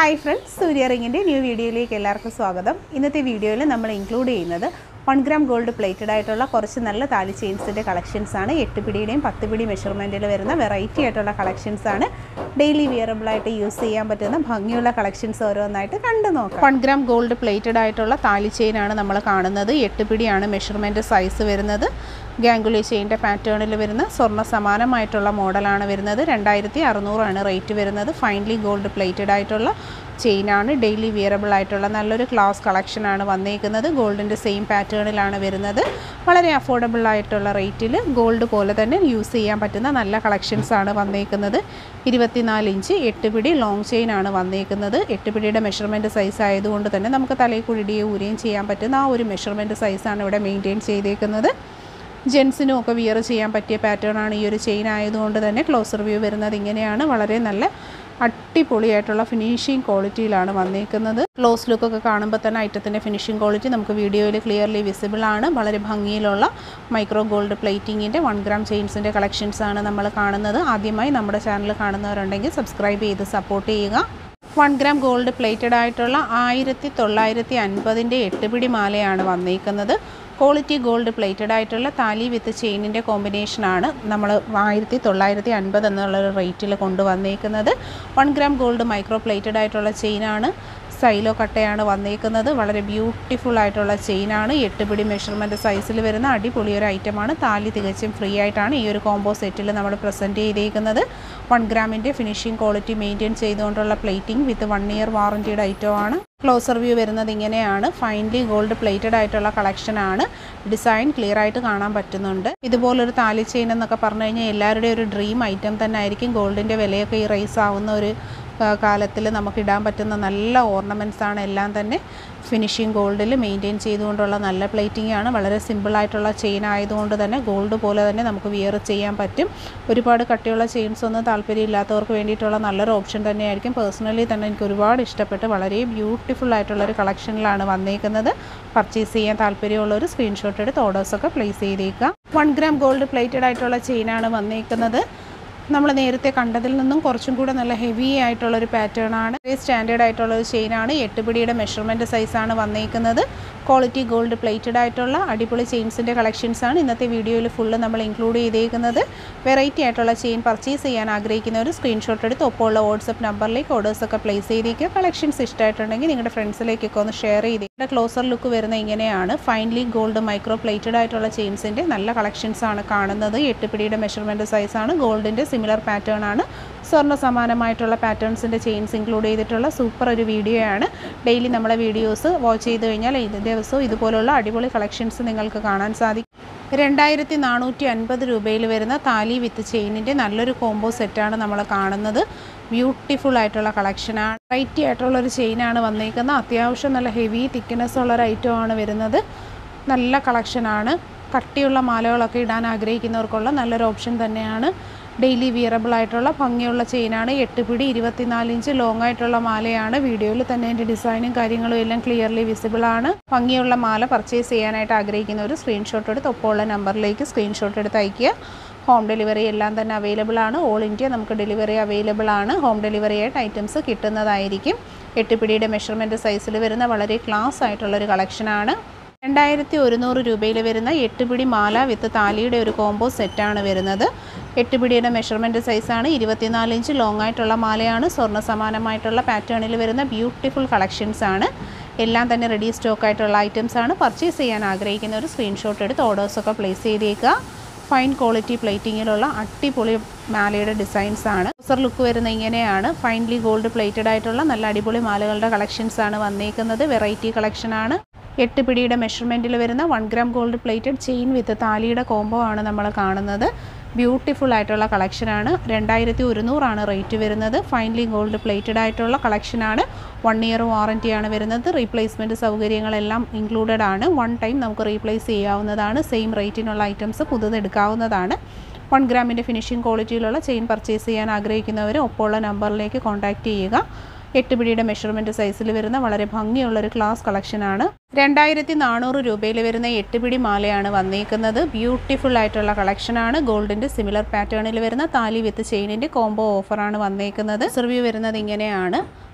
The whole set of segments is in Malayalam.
ഹായ് ഫ്രണ്ട്സ് സൂര്യ റിങ്ങിൻ്റെ ന്യൂ വീഡിയോയിലേക്ക് എല്ലാവർക്കും സ്വാഗതം ഇന്നത്തെ വീഡിയോയിൽ നമ്മൾ ഇൻക്ലൂഡ് ചെയ്യുന്നത് വൺ ഗ്രാം ഗോൾഡ് പ്ലേറ്റഡ് ആയിട്ടുള്ള കുറച്ച് നല്ല താലി ചെയിൻസിൻ്റെ കളക്ഷൻസ് ആണ് എട്ട് പിടിയുടെയും പത്ത് പിടി മെഷർമെൻറ്റിൽ വരുന്ന വെറൈറ്റി ആയിട്ടുള്ള കളക്ഷൻസ് ആണ് ഡെയിലി വിയറബിൾ ആയിട്ട് യൂസ് ചെയ്യാൻ പറ്റുന്ന ഭംഗിയുള്ള കളക്ഷൻസ് ഓരോന്നായിട്ട് കണ്ടു നോക്കാം വൺ ഗ്രാം ഗോൾഡ് പ്ലേറ്റഡ് ആയിട്ടുള്ള താലി ചെയിൻ ആണ് നമ്മൾ കാണുന്നത് എട്ട് പിടിയാണ് മെഷർമെൻറ്റ് സൈസ് വരുന്നത് ഗാംഗുലി ചെയിൻ്റെ പാറ്റേണിൽ വരുന്ന സ്വർണ്ണ സമാനമായിട്ടുള്ള മോഡലാണ് വരുന്നത് രണ്ടായിരത്തി അറുന്നൂറാണ് റേറ്റ് വരുന്നത് ഫൈൻലി ഗോൾഡ് പ്ലേറ്റഡ് ആയിട്ടുള്ള ചെയിനാണ് ഡെയിലി വിയറബിൾ ആയിട്ടുള്ള നല്ലൊരു ക്ലാസ് കളക്ഷനാണ് വന്നേക്കുന്നത് ഗോൾഡിൻ്റെ സെയിം പാറ്റേണിലാണ് വരുന്നത് വളരെ അഫോർഡബിൾ ആയിട്ടുള്ള റേറ്റിൽ ഗോൾഡ് പോലെ തന്നെ യൂസ് ചെയ്യാൻ പറ്റുന്ന നല്ല കളക്ഷൻസ് ആണ് വന്നേക്കുന്നത് ഇരുപത്തിനാല് ഇഞ്ച് എട്ട് പിടി ലോങ് ചെയിൻ ആണ് വന്നേക്കുന്നത് എട്ട് പിടിയുടെ മെഷർമെൻറ്റ് സൈസ് ആയതുകൊണ്ട് തന്നെ നമുക്ക് തലയിൽ കുഴിയുകയും ഊരുകയും ചെയ്യാൻ പറ്റുന്ന ആ ഒരു മെഷർമെൻറ്റ് സൈസാണ് ഇവിടെ മെയിൻറ്റെയിൻ ചെയ്തേക്കുന്നത് ജെൻസിനും ഒക്കെ വിയർ ചെയ്യാൻ പറ്റിയ പാറ്റേൺ ആണ് ഈ ഒരു ചെയിൻ ആയതുകൊണ്ട് തന്നെ ക്ലോസർ വ്യൂ വരുന്നത് ഇങ്ങനെയാണ് വളരെ നല്ല അടിപൊളിയായിട്ടുള്ള ഫിനിഷിംഗ് ക്വാളിറ്റിയിലാണ് വന്നേക്കുന്നത് ക്ലോസ് ലുക്കൊക്കെ കാണുമ്പോൾ തന്നെ ഐറ്റത്തിൻ്റെ ഫിനിഷിംഗ് ക്വാളിറ്റി നമുക്ക് വീഡിയോയിൽ ക്ലിയർലി വിസിബിൾ ആണ് വളരെ ഭംഗിയിലുള്ള മൈക്രോ ഗോൾഡ് പ്ലേറ്റിങ്ങിൻ്റെ വൺ ഗ്രാം ചെയിൻസിൻ്റെ കളക്ഷൻസ് ആണ് നമ്മൾ കാണുന്നത് ആദ്യമായി നമ്മുടെ ചാനൽ കാണുന്നവരുണ്ടെങ്കിൽ സബ്സ്ക്രൈബ് ചെയ്ത് സപ്പോർട്ട് ചെയ്യുക വൺ ഗ്രാം ഗോൾഡ് പ്ലേറ്റഡ് ആയിട്ടുള്ള ആയിരത്തി തൊള്ളായിരത്തി അൻപതിൻ്റെ എട്ട് പിടി മാലയാണ് വന്നേക്കുന്നത് ക്വാളിറ്റി ഗോൾഡ് പ്ലേറ്റഡ് ആയിട്ടുള്ള താലി വിത്ത് ചെയിനിൻ്റെ കോമ്പിനേഷനാണ് നമ്മൾ ആയിരത്തി തൊള്ളായിരത്തി അൻപത് എന്നുള്ള റേറ്റിൽ കൊണ്ടുവന്നേക്കുന്നത് one gram gold micro plated ആയിട്ടുള്ള ചെയിനാണ് സൈലോ കട്ടയാണ് വന്നേക്കുന്നത് വളരെ ബ്യൂട്ടിഫുൾ ആയിട്ടുള്ള ചെയിനാണ് എട്ട് പിടി മെഷർമെൻറ്റ് സൈസിൽ വരുന്ന അടിപൊളി ഒരു ഐറ്റമാണ് താലി തികച്ചും ഫ്രീ ആയിട്ടാണ് ഈ ഒരു കോംബോ സെറ്റിൽ നമ്മൾ പ്രസൻറ്റ് ചെയ്തേക്കുന്നത് വൺ ഗ്രാമിൻ്റെ ഫിനിഷിംഗ് ക്വാളിറ്റി മെയിൻറ്റെയിൻ ചെയ്തുകൊണ്ടുള്ള പ്ലേറ്റിംഗ് വിത്ത് വൺ ഇയർ വാറൻറ്റിയുടെ ഐറ്റമാണ് ക്ലോസർ വ്യൂ വരുന്നത് ഇങ്ങനെയാണ് ഫൈൻലി ഗോൾഡ് പ്ലേറ്റഡ് ആയിട്ടുള്ള കളക്ഷനാണ് ഡിസൈൻ ക്ലിയർ ആയിട്ട് കാണാൻ പറ്റുന്നുണ്ട് ഇതുപോലൊരു താലി ചെയിൻ എന്നൊക്കെ പറഞ്ഞു കഴിഞ്ഞാൽ എല്ലാവരുടെയും ഒരു ഡ്രീം ഐറ്റം തന്നെ ആയിരിക്കും ഗോൾഡിൻ്റെ വിലയൊക്കെ ഈ റൈസ് ആവുന്ന ഒരു കാലത്തിൽ നമുക്ക് ഇടാൻ പറ്റുന്ന നല്ല ഓർണമെൻറ്റ്സ് ആണ് എല്ലാം തന്നെ ഫിനിഷിംഗ് ഗോൾഡിൽ മെയിൻറ്റെയിൻ ചെയ്തുകൊണ്ടുള്ള നല്ല പ്ലേറ്റിംഗ് ആണ് വളരെ സിമ്പിളായിട്ടുള്ള ചെയിൻ ആയതുകൊണ്ട് തന്നെ ഗോൾഡ് പോലെ തന്നെ നമുക്ക് വിയർ ചെയ്യാൻ പറ്റും ഒരുപാട് കട്ടിയുള്ള ചെയിൻസ് ഒന്നും താല്പര്യമില്ലാത്തവർക്ക് വേണ്ടിയിട്ടുള്ള നല്ലൊരു ഓപ്ഷൻ തന്നെയായിരിക്കും പേഴ്സണലി തന്നെ എനിക്ക് ഒരുപാട് ഇഷ്ടപ്പെട്ട് വളരെ ബ്യൂട്ടിഫുൾ ആയിട്ടുള്ളൊരു കളക്ഷനിലാണ് വന്നേക്കുന്നത് പർച്ചേസ് ചെയ്യാൻ താല്പര്യമുള്ളൊരു സ്ക്രീൻഷോട്ട് എടുത്ത് ഓർഡേഴ്സൊക്കെ പ്ലേസ് ചെയ്തേക്കുക വൺ ഗ്രാം ഗോൾഡ് പ്ലേറ്റഡ് ആയിട്ടുള്ള ചെയിനാണ് വന്നേക്കുന്നത് നമ്മൾ നേരത്തെ കണ്ടതിൽ നിന്നും കുറച്ചും കൂടെ നല്ല ഹെവി ആയിട്ടുള്ള ഒരു പാറ്റേൺ ആണ് സ്റ്റാൻഡേർഡ് ആയിട്ടുള്ള ഒരു ചെയിനാണ് എട്ട് പിടിയുടെ മെഷർമെൻറ്റ് സൈസാണ് വന്നേക്കുന്നത് ക്വാളിറ്റി ഗോൾഡ് പ്ലേറ്റഡ് ആയിട്ടുള്ള അടിപൊളി ചെയിൻസിൻ്റെ കളക്ഷൻസ് ആണ് ഇന്നത്തെ വീഡിയോയിൽ ഫുള്ള് നമ്മൾ ഇൻക്ലൂഡ് ചെയ്തേക്കുന്നത് വെറൈറ്റി ആയിട്ടുള്ള ചെയിൻ പർച്ചേസ് ചെയ്യാൻ ആഗ്രഹിക്കുന്ന ഒരു സ്ക്രീൻഷോട്ട് എടുത്ത് ഒപ്പമുള്ള വാട്സപ്പ് നമ്പറിലേക്ക് ഓർഡേഴ്സൊക്കെ പ്ലേസ് ചെയ്തേക്കുക കളക്ഷൻസ് ഇഷ്ടമായിട്ടുണ്ടെങ്കിൽ നിങ്ങളുടെ ഫ്രണ്ട്സിലേക്കൊക്കെ ഒന്ന് ഷെയർ ചെയ്തേക്കുക ക്ലോസർ ലുക്ക് വരുന്ന ഇങ്ങനെയാണ് ഫൈൻലി ഗോൾഡ് മൈക്രോ പ്ലേറ്റഡ് ആയിട്ടുള്ള ചെയിൻസിൻ്റെ നല്ല കളക്ഷൻസ് ആണ് കാണുന്നത് എട്ട് പിടിയുടെ മെഷർമെൻറ്റ് സൈസാണ് ഗോൾഡിൻ്റെ സിമിലർ പാറ്റേൺ ആണ് സ്വർണ്ണ സമാനമായിട്ടുള്ള പാറ്റേൺസിൻ്റെ ചെയിൻസ് ഇൻക്ലൂഡ് ചെയ്തിട്ടുള്ള സൂപ്പർ ഒരു വീഡിയോ ആണ് ഡെയിലി നമ്മളെ വീഡിയോസ് വാച്ച് ചെയ്ത് കഴിഞ്ഞാൽ ഇത് ദിവസവും ഇതുപോലുള്ള അടിപൊളി കളക്ഷൻസ് നിങ്ങൾക്ക് കാണാൻ സാധിക്കും രണ്ടായിരത്തി നാനൂറ്റി അൻപത് രൂപയിൽ വരുന്ന താലി വിത്ത് ചെയിനിൻ്റെ നല്ലൊരു കോംബോ സെറ്റാണ് നമ്മൾ കാണുന്നത് ബ്യൂട്ടിഫുൾ ആയിട്ടുള്ള കളക്ഷനാണ് വെറൈറ്റി ആയിട്ടുള്ള ഒരു ചെയിനാണ് വന്നേക്കുന്നത് അത്യാവശ്യം നല്ല ഹെവി തിക്നെസ് ഉള്ള ഒരു ഐറ്റമാണ് വരുന്നത് നല്ല കളക്ഷനാണ് കട്ടിയുള്ള മാലകളൊക്കെ ഇടാൻ ആഗ്രഹിക്കുന്നവർക്കുള്ള നല്ലൊരു ഓപ്ഷൻ തന്നെയാണ് ഡെയിലി വിയറബിൾ ആയിട്ടുള്ള ഭംഗിയുള്ള ചെയിനാണ് എട്ട് പിടി ഇരുപത്തിനാല് ഇഞ്ച് ലോങ് ആയിട്ടുള്ള മാലയാണ് വീഡിയോയിൽ തന്നെ അതിൻ്റെ ഡിസൈനും കാര്യങ്ങളും എല്ലാം ക്ലിയർലി വിസിബിൾ ആണ് ഭംഗിയുള്ള മാല പർച്ചേസ് ചെയ്യാനായിട്ട് ആഗ്രഹിക്കുന്ന ഒരു സ്ക്രീൻഷോട്ട് എടുത്ത് ഒപ്പമുള്ള നമ്പറിലേക്ക് സ്ക്രീൻഷോട്ട് എടുത്ത് അയയ്ക്കുക ഹോം ഡെലിവറി എല്ലാം തന്നെ അവൈലബിൾ ആണ് ഓൾ ഇന്ത്യ നമുക്ക് ഡെലിവറി അവൈലബിൾ ആണ് ഹോം ഡെലിവറി ആയിട്ട് ഐറ്റംസ് കിട്ടുന്നതായിരിക്കും എട്ട് പിടിയുടെ മെഷർമെൻറ്റ് സൈസിൽ വരുന്ന വളരെ ക്ലാസ് ആയിട്ടുള്ളൊരു കളക്ഷനാണ് രണ്ടായിരത്തി ഒരുന്നൂറ് രൂപയിൽ വരുന്ന എട്ട് പിടി മാല വിത്ത് താലിയുടെ ഒരു കോംബോ സെറ്റാണ് വരുന്നത് എട്ട് പിടിയുടെ മെഷർമെൻറ്റ് സൈസാണ് ഇരുപത്തിനാല് ഇഞ്ച് ലോങ് ആയിട്ടുള്ള മാലയാണ് സ്വർണ്ണ സമാനമായിട്ടുള്ള പാറ്റേണിൽ വരുന്ന ബ്യൂട്ടിഫുൾ കളക്ഷൻസ് ആണ് എല്ലാം തന്നെ റെഡി സ്റ്റോക്ക് ആയിട്ടുള്ള ഐറ്റംസ് ആണ് പർച്ചേസ് ചെയ്യാൻ ആഗ്രഹിക്കുന്ന ഒരു സ്ക്രീൻഷോട്ട് എടുത്ത് ഓർഡേഴ്സൊക്കെ പ്ലേസ് ചെയ്തേക്കുക ഫൈൻ ക്വാളിറ്റി പ്ലേറ്റിങ്ങിലുള്ള അടിപൊളി മാലയുടെ ഡിസൈൻസ് ആണ് സർ ലുക്ക് വരുന്ന ഇങ്ങനെയാണ് ഫൈൻലി ഗോൾഡ് പ്ലേറ്റഡ് ആയിട്ടുള്ള നല്ല അടിപൊളി മാലകളുടെ കളക്ഷൻസ് ആണ് വന്നേക്കുന്നത് വെറൈറ്റി കളക്ഷനാണ് എട്ട് പിടിയുടെ മെഷർമെൻറ്റിൽ വരുന്ന one gram gold plated chain with താലിയുടെ കോംബോ ആണ് നമ്മൾ കാണുന്നത് ബ്യൂട്ടിഫുൾ ആയിട്ടുള്ള കളക്ഷനാണ് രണ്ടായിരത്തി ഒരുന്നൂറാണ് റേറ്റ് വരുന്നത് ഫൈൻലി ഗോൾഡ് പ്ലേറ്റഡ് ആയിട്ടുള്ള കളക്ഷനാണ് വൺ ഇയർ വാറൻറ്റിയാണ് വരുന്നത് റീപ്ലേസ്മെൻറ്റ് സൗകര്യങ്ങളെല്ലാം ഇൻക്ലൂഡഡ് ആണ് വൺ ടൈം നമുക്ക് റീപ്ലേസ് ചെയ്യാവുന്നതാണ് സെയിം റേറ്റിനുള്ള ഐറ്റംസ് പുതുതെടുക്കാവുന്നതാണ് വൺ ഗ്രാമിൻ്റെ ഫിനിഷിംഗ് ക്വാളിറ്റിയിലുള്ള ചെയിൻ പർച്ചേസ് ചെയ്യാൻ ആഗ്രഹിക്കുന്നവർ ഒപ്പമുള്ള നമ്പറിലേക്ക് കോൺടാക്റ്റ് ചെയ്യുക എട്ട് പിടിയുടെ മെഷർമെൻറ്റ് സൈസിൽ വരുന്ന വളരെ ഭംഗിയുള്ളൊരു ക്ലാസ് കളക്ഷനാണ് രണ്ടായിരത്തി നാനൂറ് രൂപയിൽ വരുന്ന എട്ട് പിടി മാലയാണ് വന്നേക്കുന്നത് ബ്യൂട്ടിഫുൾ ആയിട്ടുള്ള കളക്ഷനാണ് ഗോൾഡിൻ്റെ സിമിലർ പാറ്റേണിൽ വരുന്ന താലി വിത്ത് ചെയിനിൻ്റെ കോംബോ ഓഫറാണ് വന്നേക്കുന്നത് റിവ്യൂ വരുന്നത് ഇങ്ങനെയാണ്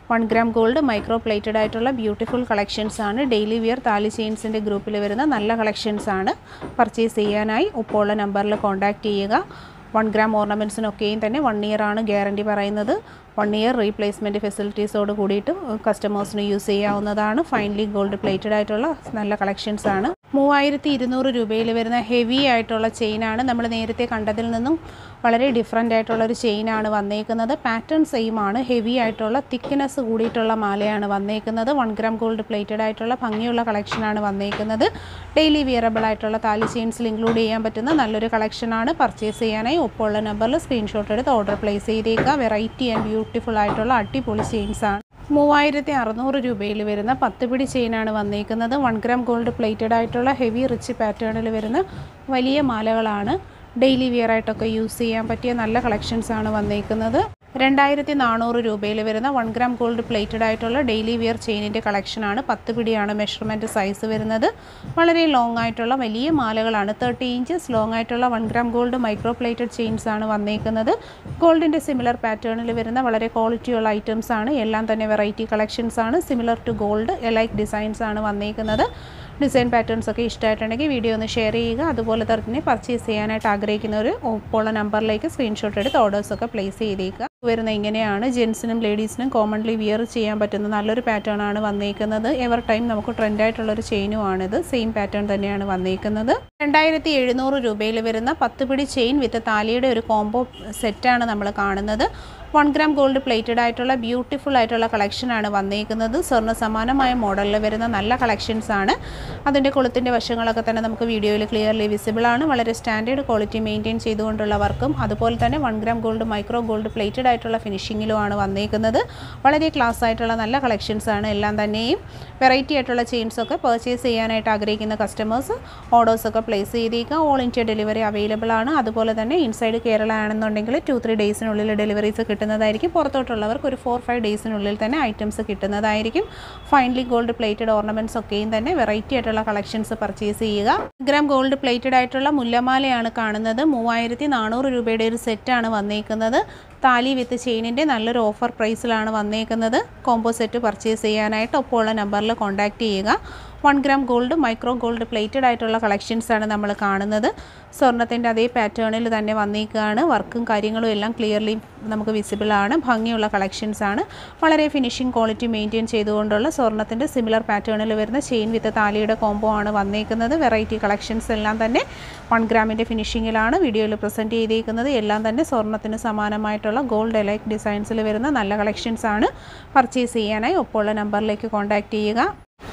one gram gold micro plated ആയിട്ടുള്ള ബ്യൂട്ടിഫുൾ കളക്ഷൻസ് ആണ് ഡെയിലി വിയർ താലി ചെയിൻസിൻ്റെ ഗ്രൂപ്പിൽ വരുന്ന നല്ല കളക്ഷൻസ് ആണ് പർച്ചേസ് ചെയ്യാനായി ഒപ്പമുള്ള നമ്പറിൽ കോൺടാക്റ്റ് ചെയ്യുക വൺ ഗ്രാം ഓർണമെൻറ്റ്സിനൊക്കെയും തന്നെ വൺ ഇയർ ആണ് ഗ്യാരണ്ടി പറയുന്നത് വൺ ഇയർ റീപ്ലേസ്മെൻറ്റ് ഫെസിലിറ്റീസോട് കൂടിയിട്ട് കസ്റ്റമേഴ്സിന് യൂസ് ചെയ്യാവുന്നതാണ് ഫൈനലി ഗോൾഡ് പ്ലേറ്റഡ് ആയിട്ടുള്ള നല്ല കളക്ഷൻസ് ആണ് മൂവായിരത്തി ഇരുന്നൂറ് രൂപയിൽ വരുന്ന ഹെവി ആയിട്ടുള്ള ചെയിനാണ് നമ്മൾ നേരത്തെ കണ്ടതിൽ നിന്നും വളരെ ഡിഫറെൻ്റ് ആയിട്ടുള്ള ഒരു ചെയിനാണ് വന്നേക്കുന്നത് പാറ്റേൺ സെയിം ആണ് ഹെവി ആയിട്ടുള്ള തിക്നെസ് കൂടിയിട്ടുള്ള മാലയാണ് വന്നേക്കുന്നത് വൺ ഗ്രാം ഗോൾഡ് പ്ലേറ്റഡ് ആയിട്ടുള്ള ഭംഗിയുള്ള കളക്ഷനാണ് വന്നേക്കുന്നത് ഡെയിലി വിയറബിൾ ആയിട്ടുള്ള താലി ചെയിൻസിൽ ഇൻക്ലൂഡ് ചെയ്യാൻ പറ്റുന്ന നല്ലൊരു കളക്ഷനാണ് പർച്ചേസ് ചെയ്യാനായി ഒപ്പമുള്ള നമ്പറിൽ സ്ക്രീൻഷോട്ട് എടുത്ത് ഓർഡർ പ്ലേസ് ചെയ്തേക്കുക വെറൈറ്റി ആൻഡ് ബ്യൂട്ടിഫുൾ ആയിട്ടുള്ള അടിപൊളി ചെയിൻസ് ആണ് മൂവായിരത്തി അറുന്നൂറ് രൂപയിൽ വരുന്ന പത്ത് പിടി ചെയിനാണ് വന്നേക്കുന്നത് വൺ ഗ്രാം ഗോൾഡ് പ്ലേറ്റഡ് ആയിട്ടുള്ള ഹെവി റിച്ച് പാറ്റേണിൽ വരുന്ന വലിയ മാലകളാണ് ഡെയിലി വിയർ ആയിട്ടൊക്കെ യൂസ് ചെയ്യാൻ പറ്റിയ നല്ല കളക്ഷൻസ് ആണ് വന്നേക്കുന്നത് രണ്ടായിരത്തി നാനൂറ് രൂപയിൽ വരുന്ന വൺ ഗ്രാം ഗോൾഡ് പ്ലേറ്റഡ് ആയിട്ടുള്ള ഡെയിലി വിയർ ചെയിനിൻ്റെ കളക്ഷനാണ് പത്ത് പിടിയാണ് മെഷർമെൻറ്റ് സൈസ് വരുന്നത് വളരെ ലോങ് ആയിട്ടുള്ള വലിയ മാലകളാണ് തേർട്ടി ഇഞ്ചസ് ലോങ് ആയിട്ടുള്ള one gram gold micro plated chains ആണ് വന്നേക്കുന്നത് ഗോൾഡിൻ്റെ സിമിലർ പാറ്റേണിൽ വരുന്ന വളരെ ക്വാളിറ്റിയുള്ള ഐറ്റംസ് ആണ് എല്ലാം തന്നെ വെറൈറ്റി കളക്ഷൻസ് ആണ് similar to gold alike designs ആണ് വന്നേക്കുന്നത് ഡിസൈൻ പാറ്റേൺസ് ഒക്കെ ഇഷ്ടമായിട്ടുണ്ടെങ്കിൽ വീഡിയോ ഒന്ന് ഷെയർ ചെയ്യുക അതുപോലെ തന്നെ പർച്ചേസ് ചെയ്യാനായിട്ട് ആഗ്രഹിക്കുന്നവർ ഒപ്പമുള്ള നമ്പറിലേക്ക് സ്ക്രീൻഷോട്ട് എടുത്ത് ഓർഡേഴ്സൊക്കെ പ്ലേസ് ചെയ്തേക്കുക വരുന്ന ഇങ്ങനെയാണ് ജെൻസിനും ലേഡീസിനും കോമൺലി വിയർ ചെയ്യാൻ പറ്റുന്ന നല്ലൊരു പാറ്റേൺ ആണ് വന്നേക്കുന്നത് എവർ ടൈം നമുക്ക് ട്രെൻഡായിട്ടുള്ളൊരു ചെയിനും ആണിത് സെയിം പാറ്റേൺ തന്നെയാണ് വന്നേക്കുന്നത് രണ്ടായിരത്തി എഴുന്നൂറ് രൂപയിൽ വരുന്ന പത്ത് പിടി ചെയിൻ വിത്ത് താലിയുടെ ഒരു കോംബോ സെറ്റാണ് നമ്മൾ കാണുന്നത് വൺ ഗ്രാം ഗോൾഡ് പ്ലേറ്റഡ് ആയിട്ടുള്ള ബ്യൂട്ടിഫുൾ ആയിട്ടുള്ള കളക്ഷനാണ് വന്നേക്കുന്നത് സ്വർണ്ണ സമാനമായ മോഡലിൽ വരുന്ന നല്ല കളക്ഷൻസ് ആണ് അതിൻ്റെ കൊളുത്തിൻ്റെ വശങ്ങളൊക്കെ തന്നെ നമുക്ക് വീഡിയോയിൽ ക്ലിയർലി വിസിബിൾ ആണ് വളരെ സ്റ്റാൻഡേർഡ് ക്വാളിറ്റി മെയിൻറ്റെയിൻ ചെയ്തുകൊണ്ടുള്ള വർക്കും അതുപോലെ തന്നെ one gram gold micro gold plated ആയിട്ടുള്ള ഫിനിഷിങ്ങിലുമാണ് വന്നേക്കുന്നത് വളരെ ക്ലാസ് ആയിട്ടുള്ള നല്ല കളക്ഷൻസ് ആണ് എല്ലാം തന്നെയും വെറൈറ്റി ആയിട്ടുള്ള ചെയിൻസൊക്കെ പർച്ചേസ് ചെയ്യാനായിട്ട് ആഗ്രഹിക്കുന്ന കസ്റ്റമേഴ്സ് ഓർഡേഴ്സൊക്കെ പ്ലേസ് ചെയ്തേക്കുക ഓൾ ഇന്ത്യ ഡെലിവറി അവൈലബിൾ ആണ് അതുപോലെ തന്നെ ഇൻസൈഡ് കേരള ആണെന്നുണ്ടെങ്കിൽ ടു ത്രീ ഡേയ്സിനുള്ളിൽ ഡെലിവറീസ് കിട്ടുന്നതായിരിക്കും പുറത്തോട്ടുള്ളവർക്ക് ഒരു ഫോർ ഫൈവ് ഡേയ്സിനുള്ളിൽ തന്നെ ഐറ്റംസ് കിട്ടുന്നതായിരിക്കും ഫൈനലി ഗോൾഡ് പ്ലേറ്റഡ് ഓർണമെൻറ്റ്സ് ഒക്കെയും തന്നെ വെറൈറ്റി ആയിട്ടുള്ള കളക്ഷൻസ് പർച്ചേസ് ചെയ്യുക ഗ്രാം ഗോൾഡ് പ്ലേറ്റഡ് ആയിട്ടുള്ള മുല്ലമാലയാണ് കാണുന്നത് മൂവായിരത്തി നാനൂറ് രൂപയുടെ ഒരു സെറ്റാണ് വന്നേക്കുന്നത് താലി വിത്ത് ചെയിനിൻ്റെ നല്ലൊരു ഓഫർ പ്രൈസിലാണ് വന്നേക്കുന്നത് കോംബോ സെറ്റ് പർച്ചേസ് ചെയ്യാനായിട്ട് ഒപ്പമുള്ള നമ്പറിൽ കോൺടാക്റ്റ് ചെയ്യുക one gram gold micro gold plated ആയിട്ടുള്ള കളക്ഷൻസാണ് നമ്മൾ കാണുന്നത് സ്വർണ്ണത്തിൻ്റെ അതേ പാറ്റേണിൽ തന്നെ വന്നേക്കുകയാണ് വർക്കും കാര്യങ്ങളും എല്ലാം ക്ലിയർലി നമുക്ക് വിസിബിൾ ആണ് ഭംഗിയുള്ള കളക്ഷൻസ് ആണ് വളരെ ഫിനിഷിംഗ് ക്വാളിറ്റി മെയിൻറ്റെയിൻ ചെയ്തുകൊണ്ടുള്ള സ്വർണ്ണത്തിൻ്റെ സിമിലർ പാറ്റേണിൽ വരുന്ന ചെയിൻ വിത്ത് താലിയുടെ കോംബോ ആണ് വന്നേക്കുന്നത് വെറൈറ്റി കളക്ഷൻസ് എല്ലാം തന്നെ വൺ ഗ്രാമിൻ്റെ ഫിനിഷിങ്ങിലാണ് വീഡിയോയിൽ പ്രസൻറ്റ് ചെയ്തേക്കുന്നത് എല്ലാം തന്നെ സ്വർണ്ണത്തിന് സമാനമായിട്ടുള്ള ഗോൾഡ് എലൈക്ക് ഡിസൈൻസിൽ വരുന്ന നല്ല കളക്ഷൻസ് ആണ് പർച്ചേസ് ചെയ്യാനായി ഒപ്പമുള്ള നമ്പറിലേക്ക് കോൺടാക്റ്റ് ചെയ്യുക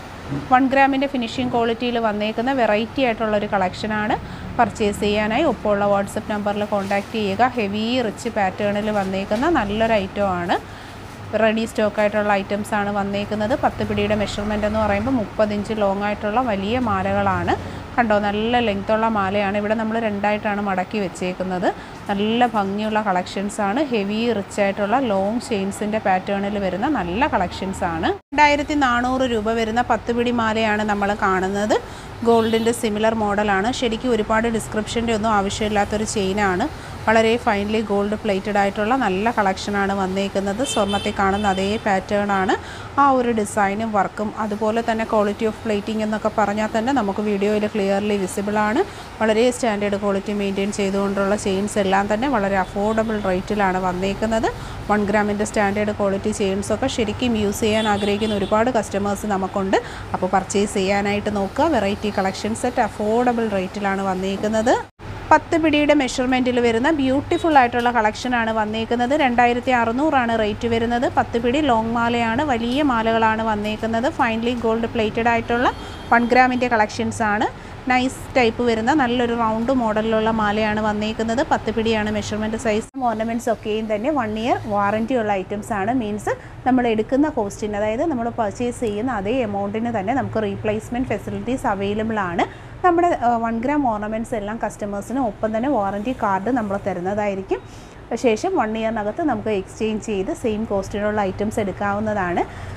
വൺ ഗ്രാമിൻ്റെ ഫിനിഷിംഗ് ക്വാളിറ്റിയിൽ വന്നേക്കുന്ന വെറൈറ്റി ആയിട്ടുള്ള ഒരു കളക്ഷനാണ് പർച്ചേസ് ചെയ്യാനായി ഒപ്പമുള്ള വാട്സപ്പ് നമ്പറിൽ കോൺടാക്റ്റ് ചെയ്യുക ഹെവി റിച്ച് പാറ്റേണിൽ വന്നേക്കുന്ന നല്ലൊരു ഐറ്റമാണ് റെഡി സ്റ്റോക്ക് ആയിട്ടുള്ള ഐറ്റംസ് ആണ് വന്നേക്കുന്നത് പത്ത് പിടിയുടെ മെഷർമെൻ്റ് എന്ന് പറയുമ്പോൾ മുപ്പത് ഇഞ്ച് ലോങ് ആയിട്ടുള്ള വലിയ മാലകളാണ് കണ്ടോ നല്ല ലെങ്ത്തുള്ള മാലയാണ് ഇവിടെ നമ്മൾ രണ്ടായിട്ടാണ് മടക്കി വെച്ചേക്കുന്നത് നല്ല ഭംഗിയുള്ള കളക്ഷൻസ് ആണ് ഹെവി റിച്ച് ആയിട്ടുള്ള ലോങ് ചെയിൻസിൻ്റെ പാറ്റേണിൽ വരുന്ന നല്ല കളക്ഷൻസ് ആണ് രണ്ടായിരത്തി നാനൂറ് രൂപ വരുന്ന പത്ത് പിടി മാലയാണ് നമ്മൾ കാണുന്നത് ഗോൾഡിൻ്റെ സിമിലർ മോഡലാണ് ശരിക്കും ഒരുപാട് ഡിസ്ക്രിപ്ഷൻ്റെ ഒന്നും ആവശ്യമില്ലാത്തൊരു ചെയിനാണ് വളരെ ഫൈനലി ഗോൾഡ് പ്ലേറ്റഡ് ആയിട്ടുള്ള നല്ല കളക്ഷനാണ് വന്നേക്കുന്നത് സ്വർണ്ണത്തിൽ കാണുന്ന അതേ പാറ്റേൺ ആണ് ആ ഒരു ഡിസൈനും വർക്കും അതുപോലെ തന്നെ ക്വാളിറ്റി ഓഫ് പ്ലേറ്റിംഗ് എന്നൊക്കെ പറഞ്ഞാൽ തന്നെ നമുക്ക് വീഡിയോയിൽ ക്ലിയർലി വിസിബിൾ ആണ് വളരെ സ്റ്റാൻഡേർഡ് ക്വാളിറ്റി മെയിൻറ്റെയിൻ ചെയ്തുകൊണ്ടുള്ള ചെയിൻസ് എല്ലാം തന്നെ വളരെ അഫോർഡബിൾ റേറ്റിലാണ് വന്നേക്കുന്നത് വൺ ഗ്രാമിൻ്റെ സ്റ്റാൻഡേർഡ് ക്വാളിറ്റി ചെയിൻസൊക്കെ ശരിക്കും യൂസ് ചെയ്യാൻ ആഗ്രഹിക്കുന്ന ഒരുപാട് കസ്റ്റമേഴ്സ് നമുക്കുണ്ട് അപ്പോൾ പർച്ചേസ് ചെയ്യാനായിട്ട് നോക്കുക വെറൈറ്റി കളക്ഷൻ സെറ്റ് അഫോർഡബിൾ റേറ്റിലാണ് വന്നേക്കുന്നത് പത്ത് പിടിയുടെ മെഷർമെൻറ്റിൽ വരുന്ന ബ്യൂട്ടിഫുൾ ആയിട്ടുള്ള കളക്ഷനാണ് വന്നേക്കുന്നത് രണ്ടായിരത്തി അറുന്നൂറാണ് റേറ്റ് വരുന്നത് പത്ത് പിടി ലോങ് മാലയാണ് വലിയ മാലകളാണ് വന്നേക്കുന്നത് ഫൈനലി ഗോൾഡ് പ്ലേറ്റഡ് ആയിട്ടുള്ള വൺ ഗ്രാമിൻ്റെ കളക്ഷൻസ് ആണ് നൈസ് ടൈപ്പ് വരുന്ന നല്ലൊരു റൗണ്ട് മോഡലിലുള്ള മാലയാണ് വന്നേക്കുന്നത് പത്ത് പിടിയാണ് മെഷർമെൻറ്റ് സൈസ് ഓർണമെൻറ്റ്സ് ഒക്കെയും തന്നെ വൺ ഇയർ വാറൻറ്റി ഉള്ള ഐറ്റംസ് ആണ് മീൻസ് നമ്മൾ എടുക്കുന്ന കോസ്റ്റിന് അതായത് നമ്മൾ പർച്ചേസ് ചെയ്യുന്ന അതേ എമൗണ്ടിന് തന്നെ നമുക്ക് റീപ്ലേസ്മെൻറ്റ് ഫെസിലിറ്റീസ് അവൈലബിൾ ആണ് നമ്മുടെ വൺ ഗ്രാം ഓർണമെൻറ്റ്സ് എല്ലാം കസ്റ്റമേഴ്സിന് ഒപ്പം തന്നെ വാറൻറ്റി കാർഡ് നമ്മൾ തരുന്നതായിരിക്കും ശേഷം വൺ ഇയറിനകത്ത് നമുക്ക് എക്സ്ചേഞ്ച് ചെയ്ത് സെയിം കോസ്റ്റിനുള്ള ഐറ്റംസ് എടുക്കാവുന്നതാണ്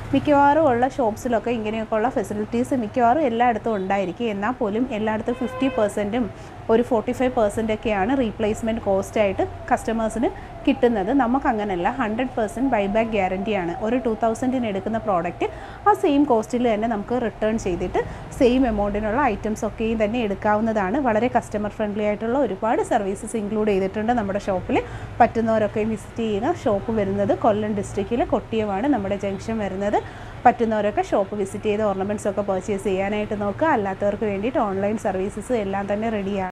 മിക്കവാറും ഉള്ള ഷോപ്സിലൊക്കെ ഇങ്ങനെയൊക്കെയുള്ള ഫെസിലിറ്റീസ് മിക്കവാറും എല്ലായിടത്തും ഉണ്ടായിരിക്കും എന്നാൽ പോലും എല്ലായിടത്തും ഫിഫ്റ്റി പെർസെൻറ്റും ഒരു ഫോർട്ടി ഫൈവ് പെർസെൻ്റ് ഒക്കെയാണ് റീപ്ലേസ്മെൻറ്റ് കോസ്റ്റായിട്ട് കസ്റ്റമേഴ്സിന് കിട്ടുന്നത് നമുക്ക് അങ്ങനെയല്ല ഹൺഡ്രഡ് പെർസെൻറ്റ് ബൈബാക്ക് ഗ്യാരൻറ്റിയാണ് ഒരു ടു തൗസൻഡിന് എടുക്കുന്ന പ്രോഡക്റ്റ് ആ സെയിം കോസ്റ്റിൽ തന്നെ നമുക്ക് റിട്ടേൺ ചെയ്തിട്ട് സെയിം എമൗണ്ടിനുള്ള ഐറ്റംസ് ഒക്കെയും തന്നെ എടുക്കാവുന്നതാണ് വളരെ കസ്റ്റമർ ഫ്രണ്ട്ലി ആയിട്ടുള്ള ഒരുപാട് സർവീസസ് ഇൻക്ലൂഡ് ചെയ്തിട്ടുണ്ട് നമ്മുടെ ഷോപ്പിൽ പറ്റുന്നവരൊക്കെ വിസിറ്റ് ചെയ്യുക ഷോപ്പ് വരുന്നത് കൊല്ലം ഡിസ്ട്രിക്റ്റിലെ കൊട്ടിയമാണ് നമ്മുടെ ജംഗ്ഷൻ വരുന്നത് പറ്റുന്നവരൊക്കെ ഷോപ്പ് വിസിറ്റ് ചെയ്ത് ഓർണമെൻറ്റ്സ് ഒക്കെ പർച്ചേസ് ചെയ്യാനായിട്ട് നോക്കുക അല്ലാത്തവർക്ക് വേണ്ടിയിട്ട് ഓൺലൈൻ സർവീസസ് എല്ലാം തന്നെ റെഡിയാണ്